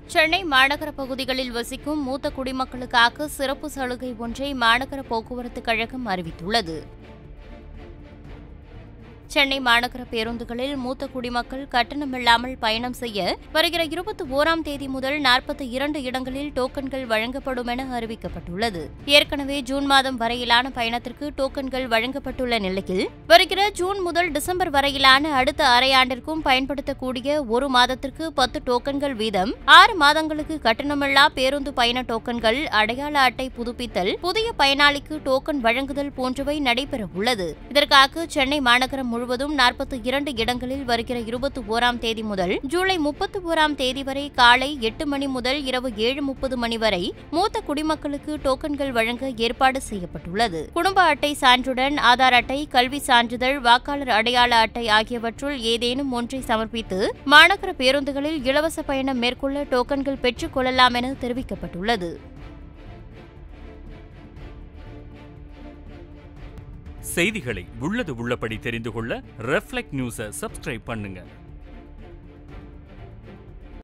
சென்னை மாநகர பகுதிகளில் வசிக்கும் மூத்த குடிமக்களுக்காக சிறப்பு சலுகை ஒன்றை மாநகர போக்குவரத்து கழகம் அறிவித்துள்ளது சென்னை மாநகர பேருந்துகளில் மூத்த குடிமக்கள் கட்டணமில்லாமல் பயணம் செய்ய வருகிற இருபத்தி ஓராம் தேதி முதல் நாற்பத்தி இரண்டு இடங்களில் டோக்கன்கள் வழங்கப்படும் என அறிவிக்கப்பட்டுள்ளது ஏற்கனவே ஜூன் மாதம் வரையிலான பயணத்திற்கு டோக்கன்கள் வழங்கப்பட்டுள்ள நிலையில் வருகிற ஜூன் முதல் டிசம்பர் வரையிலான அடுத்த அரையாண்டிற்கும் பயன்படுத்தக்கூடிய ஒரு மாதத்திற்கு பத்து டோக்கன்கள் வீதம் ஆறு மாதங்களுக்கு கட்டணமில்லா பேருந்து பயண டோக்கன்கள் அடையாள அட்டை புதுப்பித்தல் புதிய பயனாளிக்கு டோக்கன் வழங்குதல் போன்றவை நடைபெறவுள்ளது இதற்காக சென்னை மாநகரம் முழுவதும் நாற்பத்தி இரண்டு இடங்களில் வருகிற இருபத்தி ஓராம் தேதி முதல் ஜூலை முப்பத்தி ஓராம் தேதி வரை காலை எட்டு மணி முதல் இரவு ஏழு முப்பது மணி வரை மூத்த குடிமக்களுக்கு டோக்கன்கள் வழங்க ஏற்பாடு செய்யப்பட்டுள்ளது குடும்ப அட்டை சான்றுடன் ஆதார் அட்டை கல்வி சான்றிதழ் வாக்காளர் அடையாள அட்டை ஆகியவற்றுள் ஏதேனும் ஒன்றை சமர்ப்பித்து மாநகர பேருந்துகளில் இலவச பயணம் மேற்கொள்ள டோக்கன்கள் பெற்றுக் கொள்ளலாம் என தெரிவிக்கப்பட்டுள்ளது செய்திகளை உள்ளது உள்ளபடி தெரிந்து கொள்ள ரெஃப்ளெக்ட் நியூஸை சப்ஸ்கிரைப் பண்ணுங்க